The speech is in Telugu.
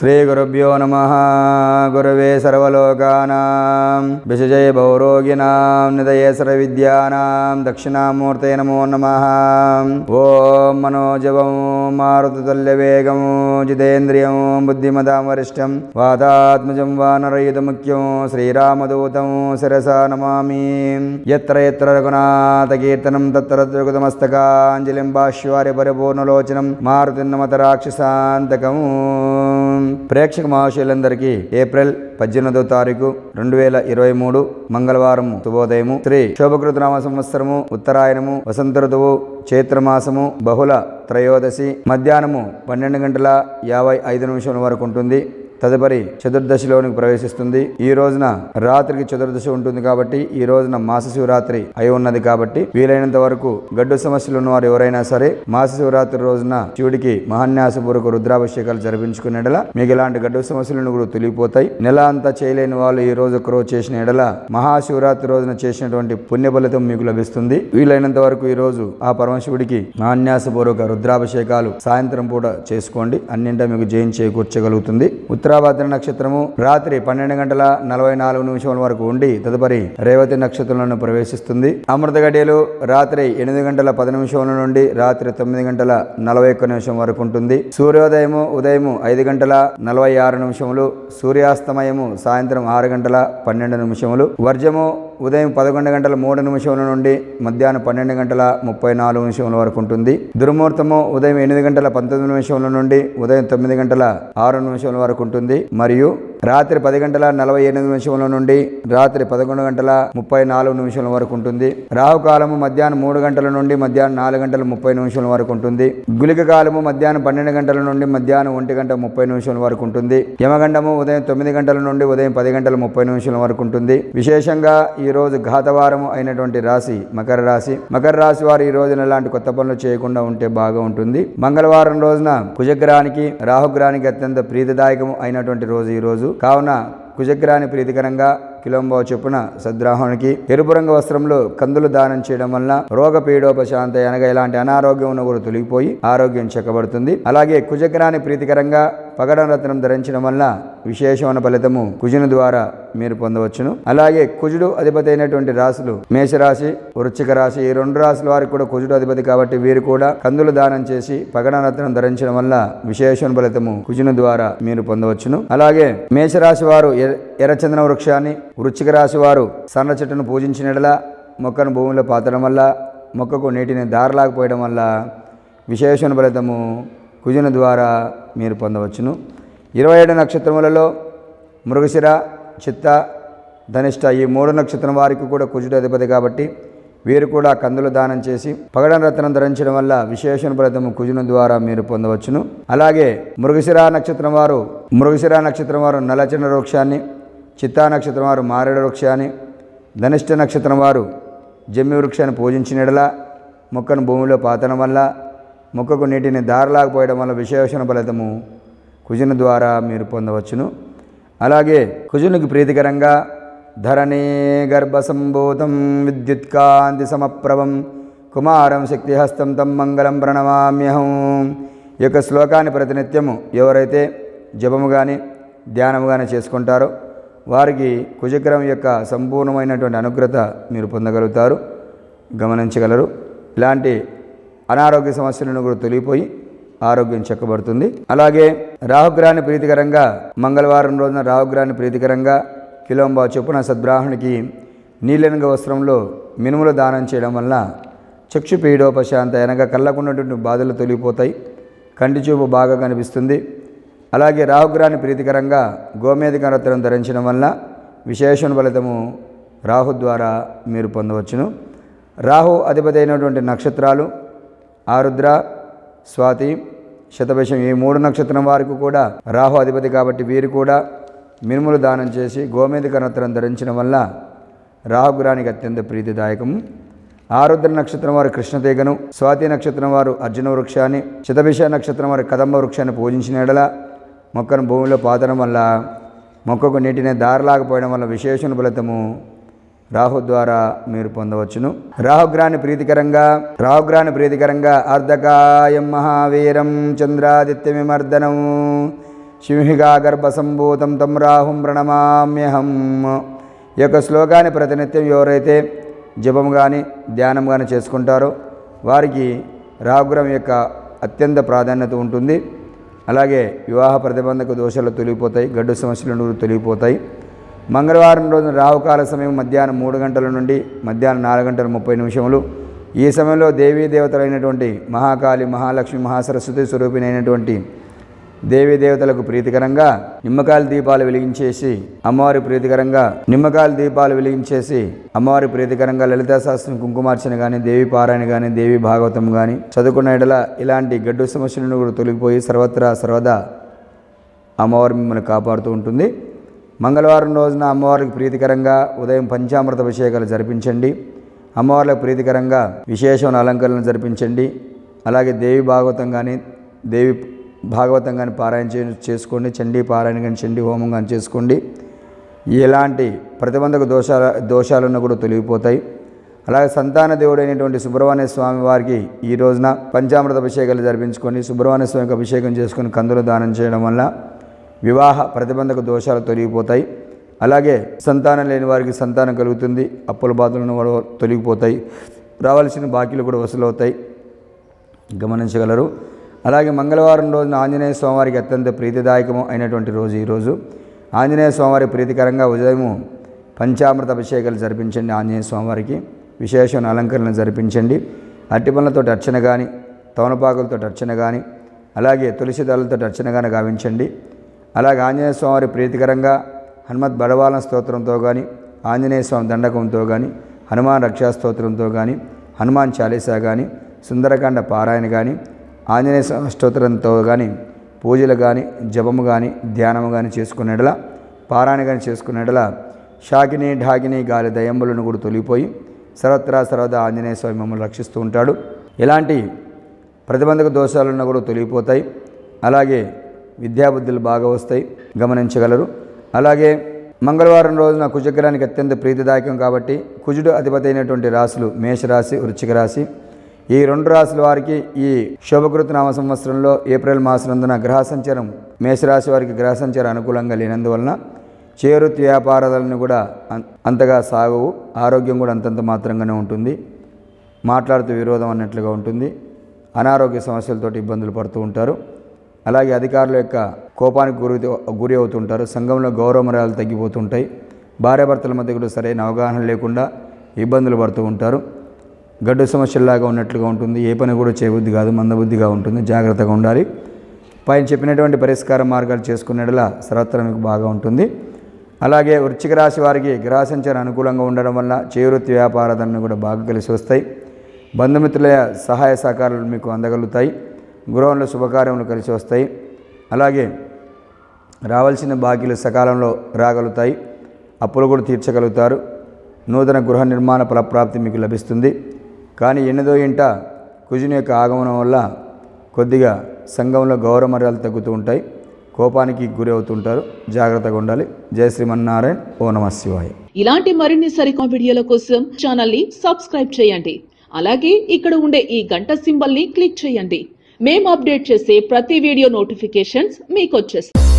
శ్రీగురుభ్యో నమ గురవే సర్వలోకానాం విశజయ భౌరోగిణాం నిదయే సర్వవిద్యానాం దక్షిణామూర్తే నమో నమ ఓం మనోజవం మారుతుల్యవేగం జితేంద్రియం బుద్ధిమతాం వరిష్టం వాతాత్మజం వానరయుతముఖ్యం శ్రీరామదూతం శిరసా నమామి ఎత్ర ఎత్ర రఘునాథకీర్తనం తత్ర త్రిగుతమస్తకాంజలిం భాష్యవారి పరిపూర్ణలోచనం మారుతిన్నమత రాక్షసాంతకం ప్రేక్షక మహాశయులందరికీ ఏప్రిల్ పద్దెనిమిదో తారీఖు రెండు వేల ఇరవై మూడు మంగళవారం శుభోదయము శ్రీ శోభకృత నామ సంవత్సరము ఉత్తరాయణము వసంత ఋతువు చైత్రమాసము బహుళ త్రయోదశి మధ్యాహ్నము పన్నెండు గంటల యాభై ఐదు నిమిషాల వరకు ఉంటుంది తదుపరి చతుర్దశిలోనికి ప్రవేశిస్తుంది ఈ రోజున రాత్రికి చతుర్దశి ఉంటుంది కాబట్టి ఈ రోజున మాస శివరాత్రి అయి ఉన్నది కాబట్టి వీలైనంత వరకు గడ్డు సమస్యలు ఉన్న వారు ఎవరైనా సరే మాస శివరాత్రి రోజున శివుడికి మహాన్యాసపూర్వక రుద్రాభిషేకాలు జరిపించుకునే ఎడల మీకు ఇలాంటి గడ్డు సమస్యలను కూడా తొలిగిపోతాయి నెల అంతా చేయలేని వాళ్ళు ఈ రోజు ఒక రోజు చేసిన ఎడల మహాశివరాత్రి రోజున చేసినటువంటి పుణ్య ఫలితం మీకు లభిస్తుంది వీలైనంత వరకు ఈ రోజు ఆ పరమశివుడికి మహాన్యాసపూర్వక రుద్రాభిషేకాలు సాయంత్రం పూట చేసుకోండి అన్నింటా మీకు జయం చేకూర్చగలుగుతుంది ఉత్తరాభద్ర నక్షత్రము రాత్రి పన్నెండు గంటల నలభై నాలుగు నిమిషముల వరకు ఉండి తదుపరి రేవతి నక్షత్రంలో ప్రవేశిస్తుంది అమృత గడియలు రాత్రి ఎనిమిది గంటల పది నిమిషముల నుండి రాత్రి తొమ్మిది గంటల నలభై ఒక్క నిమిషం వరకు ఉంటుంది సూర్యోదయము ఉదయము ఐదు గంటల నలభై ఆరు నిమిషములు సూర్యాస్తమయము సాయంత్రం ఆరు గంటల పన్నెండు నిమిషములు వర్జము ఉదయం పదకొండు గంటల మూడు నిమిషముల నుండి మధ్యాహ్నం పన్నెండు గంటల ముప్పై నాలుగు నిమిషముల వరకు ఉంటుంది దుర్ముహూర్తము ఉదయం ఎనిమిది గంటల పంతొమ్మిది నిమిషముల నుండి ఉదయం తొమ్మిది గంటల ఆరు నిమిషముల వరకు ఉంటుంది మరియు రాత్రి పది గంటల నలభై ఎనిమిది నిమిషముల నుండి రాత్రి పదకొండు గంటల ముప్పై నాలుగు నిమిషముల వరకు ఉంటుంది రాహుకాలము మధ్యాహ్నం మూడు గంటల నుండి మధ్యాహ్నం నాలుగు గంటల ముప్పై నిమిషముల వరకు ఉంటుంది గులిక కాలము మధ్యాహ్నం పన్నెండు గంటల నుండి మధ్యాహ్నం ఒంటి గంట ముప్పై నిమిషముల వరకు ఉంటుంది యమగండము ఉదయం తొమ్మిది గంటల నుండి ఉదయం పది గంటల ముప్పై నిమిషాల వరకు ఉంటుంది విశేషంగా ఈ రోజు ఘాతవారము అయినటువంటి రాశి మకర రాశి మకర రాశి వారు ఈ రోజున ఎలాంటి కొత్త పనులు చేయకుండా ఉంటే బాగా ఉంటుంది మంగళవారం రోజున కుజగ్రహానికి రాహుగ్రహానికి అత్యంత ప్రీతిదాయకము అయినటువంటి రోజు ఈ రోజు కావున కుజగ్రహాన్ని ప్రీతికరంగా కిలోంబో చొప్పున సద్రాహునికి ఎరుపు రంగు వస్త్రంలో కందులు దానం చేయడం వల్ల రోగ పీడోపశాంత అనగా ఇలాంటి అనారోగ్యం ఉన్న కూడా తొలగిపోయి ఆరోగ్యం చెక్కబడుతుంది అలాగే కుజగ్రహాన్ని ప్రీతికరంగా పగడం రత్నం ధరించడం వల్ల విశేషమైన ఫలితము కుజుని ద్వారా మీరు పొందవచ్చును అలాగే కుజుడు అధిపతి అయినటువంటి రాశులు మేషరాశి వృశ్చిక రాశి ఈ రెండు రాశుల వారికి కూడా కుజుడు అధిపతి కాబట్టి వీరు కూడా కందులు దానం చేసి పగడ రత్నం ధరించడం వల్ల విశేషమైన ఫలితము కుజుని ద్వారా మీరు పొందవచ్చును అలాగే మేషరాశి వారు ఎర్ర- ఎర్రచందన వృక్షాన్ని వృశ్చిక రాశి వారు సన్న చెట్టును పూజించినట్లా మొక్కను భూమిలో పాతడం వల్ల మొక్కకు నీటిని దారలాకపోయడం వల్ల విశేషణ ఫలితము కుజుని ద్వారా మీరు పొందవచ్చును ఇరవై ఏడు నక్షత్రములలో మృగశిర చిత్త ధనిష్ట ఈ మూడు నక్షత్రం వారికి కూడా కుజుడు అధిపతి కాబట్టి వీరు కూడా కందులు దానం చేసి పగడం రత్నం ధరించడం వల్ల విశేషణ ఫలితము కుజుని ద్వారా మీరు పొందవచ్చును అలాగే మృగశిర నక్షత్రం వారు మృగశిర నక్షత్రం వారు నలచన వృక్షాన్ని చిత్తా నక్షత్రం వారు మారేడు వృక్షాన్ని ధనిష్ట నక్షత్రం వారు జమ్మి వృక్షాన్ని పూజించినడలా మొక్కను భూమిలో పాతడం వల్ల మొక్కకు నీటిని దారలాకపోయడం వల్ల విశేషణ ఫలితము కుజుని ద్వారా మీరు పొందవచ్చును అలాగే కుజునికి ప్రీతికరంగా ధరణీ గర్భసంభూతం విద్యుత్కాంతి సమప్రభం కుమారం శక్తిహస్తం తం మంగళం ప్రణమామ్యహం ఈ యొక్క శ్లోకాన్ని ప్రతినిత్యము ఎవరైతే జపము కానీ ధ్యానము కానీ చేసుకుంటారో వారికి కుజగ్రహం యొక్క సంపూర్ణమైనటువంటి అనుగ్రత మీరు పొందగలుగుతారు గమనించగలరు ఇలాంటి అనారోగ్య సమస్యలను కూడా తొలగిపోయి ఆరోగ్యం చెక్కబడుతుంది అలాగే రాహుగ్రహాన్ని ప్రీతికరంగా మంగళవారం రోజున రాహుగ్రహాన్ని ప్రీతికరంగా కిలోంబా చొప్పున సద్బ్రాహ్మణికి నీలెనగ వస్త్రంలో మినుములు దానం చేయడం వల్ల చక్షు పీడోపశాంత అనగా కళ్ళకున్నటువంటి బాధలు తొలగిపోతాయి కంటి చూపు బాగా కనిపిస్తుంది అలాగే రాహుగ్రహాన్ని ప్రీతికరంగా గోమేధిక రత్నం ధరించడం వల్ల విశేషణ ఫలితము రాహు ద్వారా మీరు పొందవచ్చును రాహు అధిపతి అయినటువంటి నక్షత్రాలు ఆరుద్ర స్వాతి శతభిషం ఈ మూడు నక్షత్రం వారికి కూడా రాహు అధిపతి కాబట్టి వీరు కూడా మినుములు దానం చేసి గోమేధిక రత్నం ధరించడం వల్ల రాహుగ్రహానికి అత్యంత ప్రీతిదాయకము ఆరుద్ర నక్షత్రం వారు కృష్ణతీగను స్వాతి నక్షత్రం వారు అర్జున వృక్షాన్ని శతభిష నక్షత్రం వారు కదంబ వృక్షాన్ని పూజించిన ఎడల మొక్కను భూమిలో పాతడం వల్ల మొక్కకు నీటిని దారలాకపోయడం వల్ల విశేషణ ఫలితము రాహు ద్వారా మీరు పొందవచ్చును రాహుగ్రాన్ని ప్రీతికరంగా రాహుగ్రాన్ని ప్రీతికరంగా అర్ధకాయం మహావీరం చంద్రాదిత్యమిమర్దనం సింహిగా గర్భసంభూతం తం రాహుం ప్రణమామ్యహం ఈ యొక్క శ్లోకాన్ని ప్రతినిత్యం ఎవరైతే జపం కానీ ధ్యానం కానీ చేసుకుంటారో వారికి రాహుగ్రహం యొక్క అత్యంత ప్రాధాన్యత ఉంటుంది అలాగే వివాహ ప్రతిబంధక దోషాలు తొలగిపోతాయి గడ్డు సమస్యలు తొలగిపోతాయి మంగళవారం రోజున రాహుకాల సమయం మధ్యాహ్నం మూడు గంటల నుండి మధ్యాహ్నం నాలుగు గంటల ముప్పై నిమిషములు ఈ సమయంలో దేవీ దేవతలైనటువంటి మహాకాళి మహాలక్ష్మి మహాసరస్వతి స్వరూపిణైనటువంటి దేవీ దేవతలకు ప్రీతికరంగా నిమ్మకాయల దీపాలు వెలిగించేసి అమ్మవారి ప్రీతికరంగా నిమ్మకాయల దీపాలు వెలిగించేసి అమ్మవారి ప్రీతికరంగా లలితా శాస్త్రం కుంకుమార్చన కానీ దేవి పారాయణ కానీ దేవి భాగవతం కానీ చదువుకున్న ఎడల ఇలాంటి గడ్డు సమస్యలను కూడా తొలగిపోయి సర్వత్రా సర్వదా అమ్మవారు మిమ్మల్ని కాపాడుతూ ఉంటుంది మంగళవారం రోజున అమ్మవారికి ప్రీతికరంగా ఉదయం పంచామృత అభిషేకాలు జరిపించండి అమ్మవార్లకు ప్రీతికరంగా విశేషమైన అలంకరణలు జరిపించండి అలాగే దేవి భాగవతం కానీ దేవి భాగవతం కానీ పారాయణ చే చేసుకోండి చండీ పారాయణ కానీ చండీ హోమం కానీ చేసుకోండి ఎలాంటి ప్రతిబంధక దోషాల దోషాలను కూడా తొలగిపోతాయి అలాగే సంతాన దేవుడైనటువంటి సుబ్రహ్మణ్య స్వామి వారికి ఈ రోజున పంచామృత అభిషేకాలు జరిపించుకొని సుబ్రహ్మణ్య స్వామికి అభిషేకం చేసుకొని కందులు దానం చేయడం వల్ల వివాహ ప్రతిబంధక దోషాలు తొలగిపోతాయి అలాగే సంతానం లేని వారికి సంతానం కలుగుతుంది అప్పుల బాధలను కూడా తొలగిపోతాయి రావాల్సిన బాకీలు కూడా వసూలవుతాయి గమనించగలరు అలాగే మంగళవారం రోజున ఆంజనేయ స్వామివారికి అత్యంత ప్రీతిదాయకము అయినటువంటి రోజు ఈరోజు ఆంజనేయ స్వామివారి ప్రీతికరంగా ఉదయము పంచామృత అభిషేకాలు జరిపించండి ఆంజనేయ స్వామివారికి విశేషమైన అలంకరణలు జరిపించండి అట్టిపనులతో అర్చన కానీ తవనపాకులతో అర్చన కానీ అలాగే తులసి దళాలతో అర్చన కానీ గావించండి అలాగే ఆంజనేయ స్వామివారి ప్రీతికరంగా హనుమత్ బడవాలన స్తోత్రంతో కానీ ఆంజనేయ స్వామి దండకంతో కానీ హనుమాన్ రక్షా స్తోత్రంతో కానీ హనుమాన్ చాలీసా కానీ సుందరకాండ పారాయణ కానీ ఆంజనేయ స్వామి స్తోత్రంతో కానీ పూజలు కానీ జపము కానీ ధ్యానము కానీ చేసుకునేటల పారాయణ కానీ చేసుకునేటల షాకిని ఢాకిని గాలి దయంబులను కూడా తొలిగిపోయి సర్వత్రా సర్వదా ఆంజనేయ స్వామి మమ్మల్ని రక్షిస్తూ ఉంటాడు ఎలాంటి ప్రతిబంధక దోషాలున్నా కూడా తొలగిపోతాయి అలాగే విద్యాబుద్ధులు బాగా వస్తాయి గమనించగలరు అలాగే మంగళవారం రోజున కుజగ్రహానికి అత్యంత ప్రీతిదాయకం కాబట్టి కుజుడు అధిపతి అయినటువంటి రాశులు మేషరాశి వృశ్చిక రాశి ఈ రెండు రాశుల వారికి ఈ శోభకృత నామ సంవత్సరంలో ఏప్రిల్ మాసనందున గ్రహ సంచారం మేషరాశి వారికి గ్రహ సంచారం అనుకూలంగా లేనందువలన చేరుత్ వ్యాపారాలను కూడా అం- అంతగా సాగవు ఆరోగ్యం కూడా అంతంత మాత్రంగానే ఉంటుంది మాట్లాడుతూ విరోధం అన్నట్లుగా ఉంటుంది అనారోగ్య సమస్యలతోటి ఇబ్బందులు పడుతూ ఉంటారు అలాగే అధికారుల యొక్క కోపానికి గురి గురి అవుతుంటారు సంఘంలో గౌరవ మర్యాదలు తగ్గిపోతుంటాయి భార్యాభర్తల మధ్య కూడా సరైన అవగాహన లేకుండా ఇబ్బందులు పడుతూ ఉంటారు గడ్డు సమస్యల్లాగా ఉన్నట్లుగా ఉంటుంది ఏ పని కూడా చేయబుద్ధి కాదు మందబుద్ధిగా ఉంటుంది జాగ్రత్తగా ఉండాలి పైన చెప్పినటువంటి పరిష్కార మార్గాలు చేసుకునేలా సర్వత్రా మీకు బాగా ఉంటుంది అలాగే వృశ్చిక రాశి వారికి గ్రహ సంచారం అనుకూలంగా ఉండడం వల్ల చేవృత్తి వ్యాపారాలను కూడా బాగా కలిసి వస్తాయి బంధుమిత్రుల సహాయ సహకారాలు మీకు అందగలుగుతాయి గృహంలో శుభకార్యములు కలిసి వస్తాయి అలాగే రావాల్సిన బాకీలు సకాలంలో రాగలుగుతాయి అప్పులు కూడా తీర్చగలుగుతారు నూతన గృహ నిర్మాణ ఫలప్రాప్తి మీకు లభిస్తుంది కానీ ఎనిమిదో ఇంట కుజుని యొక్క ఆగమనం వల్ల కొద్దిగా సంఘంలో గౌరవ మర్యాదలు తగ్గుతూ ఉంటాయి కోపానికి గురి అవుతుంటారు జాగ్రత్తగా ఉండాలి జయ శ్రీమన్నారాయణ ఓ నమ శివాయ ఇలాంటి మరిన్ని సరికొత్త వీడియోల కోసం ఛానల్ ని సబ్స్క్రైబ్ చేయండి అలాగే ఇక్కడ ఉండే ఈ గంట సింబల్ ని క్లిక్ చేయండి మేము అప్డేట్ చేసే ప్రతి వీడియో నోటిఫికేషన్స్ మీకు వచ్చేస్తాయి